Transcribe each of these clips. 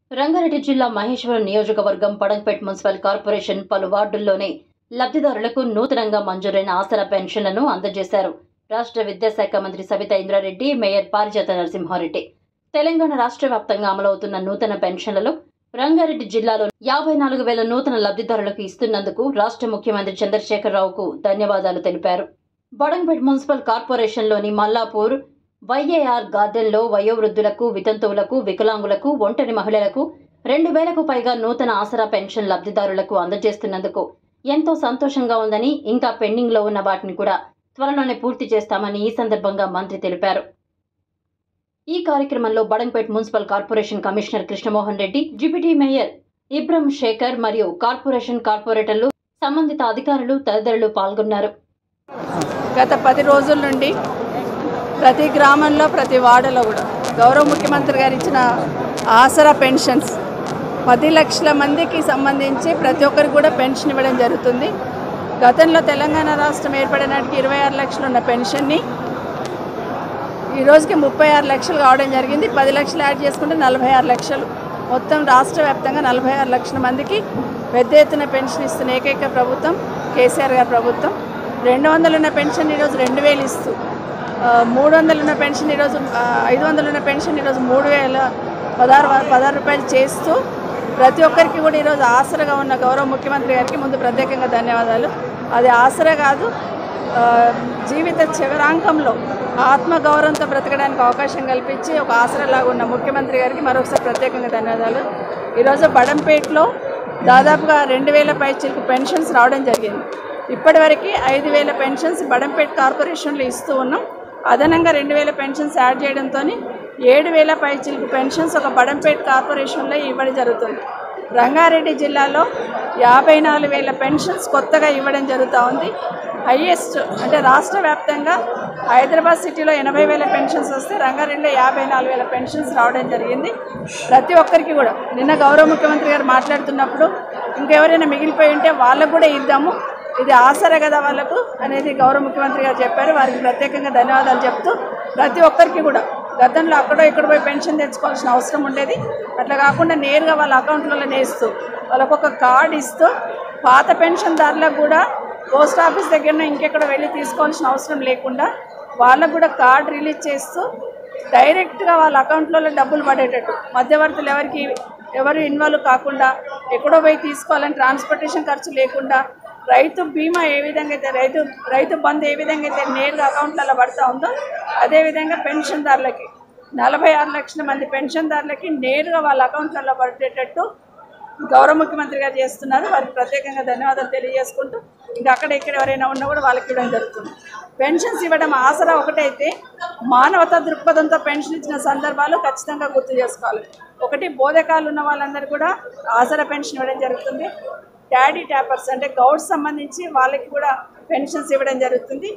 రంగారెడ్డి జిల్లా మహేశ్వరం నియోజకవర్గం పడంపేట్ municipal corporation పలు వార్డుల్లోనే లబ్ధిదారులకు నూతనంగా మంజూరైన ఆసరా పెన్షన్లను అందజేశారు రాష్ట్ర విద్యాశాఖ మంత్రి సవితా ఇంద్రారెడ్డి మేయర్ పారిజాత నరసింహారెడ్డి తెలంగాణ రాష్ట్ర వ్యాప్తంగా అమలవుతున్న నూతన పెన్షన్లలో రంగారెడ్డి జిల్లాలో యాభై నాలుగు వేల నూతన లబ్ధిదారులకు ఇస్తున్నందుకు రాష్ట్ర ముఖ్యమంత్రి చంద్రశేఖరరావుకు ధన్యవాదాలు తెలిపారు బడంపేట్ మున్సిపల్ కార్పొరేషన్లోని మల్లాపూర్ వైఏఆర్ గార్డెన్లో వయోవృద్ధులకు వితంతువులకు వికలాంగులకు ఒంటరి మహిళలకు రెండు వేలకు పైగా నూతన ఆసరా పెన్షన్ లబ్ధిదారులకు అందజేస్తున్నందుకు ఎంతో సంతోషంగా ఉందని ఇంకా పెండింగ్లో ఉన్న వాటిని కూడా త్వరలోనే పూర్తి చేస్తామని ఈ సందర్భంగా మంత్రి తెలిపారు ఈ కార్యక్రమంలో Badangpet municipal corporation commissioner Krishna Mohan Reddy deputy mayor Ibrahim Shekhar మరియు కార్పొరేషన్ కార్పొరేటర్లు సంబంధిత అధికారులు తదితరులు పాల్గొన్నారు గత పది రోజుల నుండి ప్రతి గ్రామంలో ప్రతి వార్డులో కూడా గౌరవ ముఖ్యమంత్రి గారు ఇచ్చిన ఆసరా పెన్షన్స్ పది లక్షల మందికి సంబంధించి ప్రతి ఒక్కరికి కూడా పెన్షన్ ఇవ్వడం జరుగుతుంది గతంలో తెలంగాణ రాష్ట్రం ఏర్పడినాటికి ఇరవై ఆరు లక్షలు ఉన్న పెన్షన్ని ఈ రోజుకి ముప్పై ఆరు లక్షలు కావడం జరిగింది పది లక్షలు యాడ్ చేసుకుంటే నలభై ఆరు లక్షలు మొత్తం రాష్ట్ర వ్యాప్తంగా నలభై ఆరు లక్షల మందికి పెద్ద ఎత్తున పెన్షన్ ఇస్తున్న ఏకైక ప్రభుత్వం కేసీఆర్ గారి ప్రభుత్వం రెండు వందలు ఉన్న పెన్షన్ ఈరోజు రెండు వేలు ఇస్తూ ఆ, మూడు వందలు ఉన్న పెన్షన్ ఈరోజు ఆ, ఐదు వందలు ఉన్న పెన్షన్ ఈరోజు మూడు వేల పదహారు వ- పదహారు రూపాయలు చేస్తూ ప్రతి ఒక్కరికి కూడా ఈరోజు ఆసరగా ఉన్న గౌరవ ముఖ్యమంత్రి గారికి ముందు ప్రత్యేకంగా ధన్యవాదాలు అది ఆసరా కాదు ఆ, జీవిత చివరాంకంలో ఆత్మగౌరవంతో బ్రతకడానికి అవకాశం కల్పించి ఒక ఆసరాలాగా ఉన్న ముఖ్యమంత్రి గారికి మరొకసారి ప్రత్యేకంగా ధన్యవాదాలు ఈరోజు బడంపేటలో దాదాపుగా రెండు వేల పైచీలకు పెన్షన్స్ రావడం జరిగింది ఇప్పటివరకు ఐదు వేల పెన్షన్స్ బడంపేట కార్పొరేషన్లో ఇస్తూ ఉన్నాం అదనంగా రెండు వేల పెన్షన్స్ యాడ్ చేయడంతో ఏడు వేల పైచీలకు పెన్షన్స్ ఒక బడంపేట కార్పొరేషన్లో ఇవ్వడం జరుగుతుంది రంగారెడ్డి జిల్లాలో యాభై నాలుగు వేల పెన్షన్స్ కొత్తగా ఇవ్వడం జరుగుతూ ఉంది హయ్యెస్ట్ అంటే రాష్ట్ర వ్యాప్తంగా హైదరాబాద్ సిటీలో ఎనభై వేల పెన్షన్స్ వస్తే రంగారెడ్డిలో యాభై నాలుగు వేల పెన్షన్స్ రావడం జరిగింది ప్రతి ఒక్కరికి కూడా నిన్న గౌరవ ముఖ్యమంత్రి గారు మాట్లాడుతున్నప్పుడు ఇంకెవరైనా మిగిలిపోయి ఉంటే వాళ్ళకు కూడా ఇద్దాము ఇది ఆసరా కదా వాళ్ళకు అనేది గౌరవ ముఖ్యమంత్రి గారు చెప్పారు వారికి ప్రత్యేకంగా ధన్యవాదాలు చెప్తూ ప్రతి ఒక్కరికి కూడా గతంలో అక్కడో ఇక్కడ పోయి పెన్షన్ తెచ్చుకోవాల్సిన అవసరం ఉండేది అట్లా కాకుండా నేరుగా వాళ్ళ అకౌంట్లలో నేస్తూ వాళ్ళకు ఒక కార్డు ఇస్తూ పాత పెన్షన్దారులకు కూడా పోస్ట్ ఆఫీస్ దగ్గర ఇంకెక్కడ వెళ్ళి తీసుకోవాల్సిన అవసరం లేకుండా వాళ్ళకు కూడా కార్డు రిలీజ్ చేస్తూ డైరెక్ట్గా వాళ్ళ అకౌంట్లలో డబ్బులు పడేటట్టు మధ్యవర్తులు ఎవరికి ఎవరు ఇన్వాల్వ్ కాకుండా ఎక్కడో పోయి తీసుకోవాలని ట్రాన్స్పోర్టేషన్ ఖర్చు లేకుండా రైతు బీమా ఏ విధంగా అయితే రైతు రైతు బంధు ఏ విధంగా అయితే నేరుగా అకౌంట్లలో పడుతూ ఉందో అదేవిధంగా పెన్షన్దారులకి నలభై ఆరు లక్షల మంది పెన్షన్దారులకి నేరుగా వాళ్ళ అకౌంట్లలో పడేటట్టు గౌరవ ముఖ్యమంత్రి గారు చేస్తున్నారు వారికి ప్రత్యేకంగా ధన్యవాదాలు తెలియజేసుకుంటూ ఇంకా అక్కడ ఇక్కడ ఎవరైనా ఉన్నా కూడా వాళ్ళకి ఇవ్వడం జరుగుతుంది పెన్షన్స్ ఇవ్వడం ఆసరా ఒకటైతే మానవతా దృక్పథంతో పెన్షన్ ఇచ్చిన సందర్భాలు ఖచ్చితంగా గుర్తు చేసుకోవాలి ఒకటి బోధకాలు ఉన్న వాళ్ళందరూ కూడా ఆసరా పెన్షన్ ఇవ్వడం జరుగుతుంది డాడీ ట్యాపర్స్ అంటే గౌడ్స్ సంబంధించి వాళ్ళకి కూడా పెన్షన్స్ ఇవ్వడం జరుగుతుంది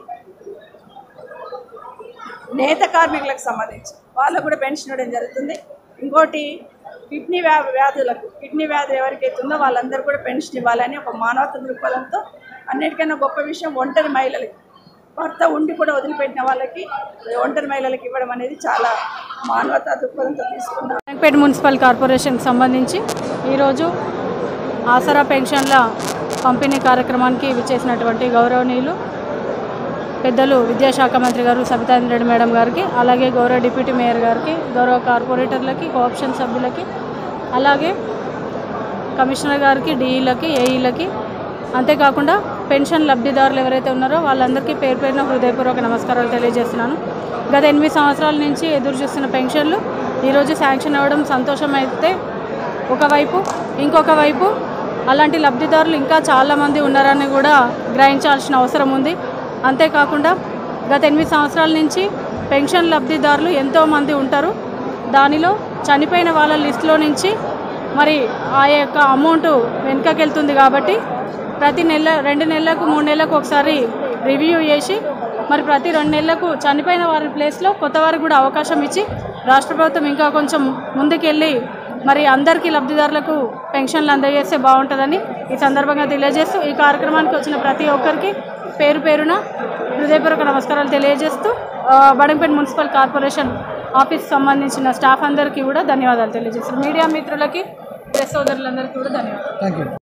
నేత కార్మికులకు సంబంధించి వాళ్ళకు కూడా పెన్షన్ ఇవ్వడం జరుగుతుంది ఇంకోటి కిడ్నీ వ్యా వ్యాధులకు కిడ్నీ వ్యాధి ఎవరికైతే ఉందో వాళ్ళందరూ కూడా పెన్షన్ ఇవ్వాలని ఒక మానవత దృక్పథంతో అన్నిటికన్నా గొప్ప విషయం ఒంటరి మహిళలకి భర్త ఉండి కూడా వదిలిపెట్టిన వాళ్ళకి ఒంటరి మహిళలకు ఇవ్వడం అనేది చాలా మానవతా దృక్పథంతో తీసుకున్నాం రంగపేట మున్సిపల్ కార్పొరేషన్కి సంబంధించి ఈరోజు ఆసరా పెన్షన్ల పంపిణీ కార్యక్రమానికి విచ్చేసినటువంటి గౌరవనీయులు పెద్దలు విద్యాశాఖ మంత్రి గారు సబితాంద్రెడ్డి మేడం గారికి అలాగే గౌరవ డిప్యూటీ మేయర్ గారికి గౌరవ కార్పొరేటర్లకి కోఆప్షన్ సభ్యులకి అలాగే కమిషనర్ గారికి డిఈలకి ఏఈలకి అంతేకాకుండా పెన్షన్ లబ్ధిదారులు ఎవరైతే ఉన్నారో వాళ్ళందరికీ పేరు పేరున హృదయపూర్వక నమస్కారాలు తెలియజేస్తున్నాను గత ఎనిమిది సంవత్సరాల నుంచి ఎదురు చూస్తున్న పెన్షన్లు ఈరోజు శాంక్షన్ అవ్వడం సంతోషం అయితే ఒకవైపు ఇంకొక వైపు అలాంటి లబ్ధిదారులు ఇంకా చాలామంది ఉన్నారని కూడా గ్రహించాల్సిన అవసరం ఉంది అంతేకాకుండా గత ఎనిమిది సంవత్సరాల నుంచి పెన్షన్ లబ్ధిదారులు ఎంతోమంది ఉంటారు దానిలో చనిపోయిన వాళ్ళ లిస్టులో నుంచి మరి ఆ యొక్క అమౌంట్ వెనుకకెళ్తుంది కాబట్టి ప్రతి నెల రెండు నెలలకు మూడు నెలలకు ఒకసారి రివ్యూ చేసి మరి ప్రతి రెండు నెలలకు చనిపోయిన వారి ప్లేస్లో కొత్త వారికి కూడా అవకాశం ఇచ్చి రాష్ట్ర ప్రభుత్వం ఇంకా కొంచెం ముందుకెళ్ళి మరి అందరికీ లబ్ధిదారులకు పెన్షన్లు అందజేస్తే బాగుంటుందని ఈ సందర్భంగా తెలియజేస్తూ ఈ కార్యక్రమానికి వచ్చిన ప్రతి ఒక్కరికి పేరు పేరున హృదయపూర్వక నమస్కారాలు తెలియజేస్తూ ఆ, బడంపేట మున్సిపల్ కార్పొరేషన్ ఆఫీస్ సంబంధించిన స్టాఫ్ అందరికీ కూడా ధన్యవాదాలు తెలియజేస్తారు మీడియా మిత్రులకి ప్రెస్ సోదరులందరికీ కూడా ధన్యవాదాలు థ్యాంక్ యూ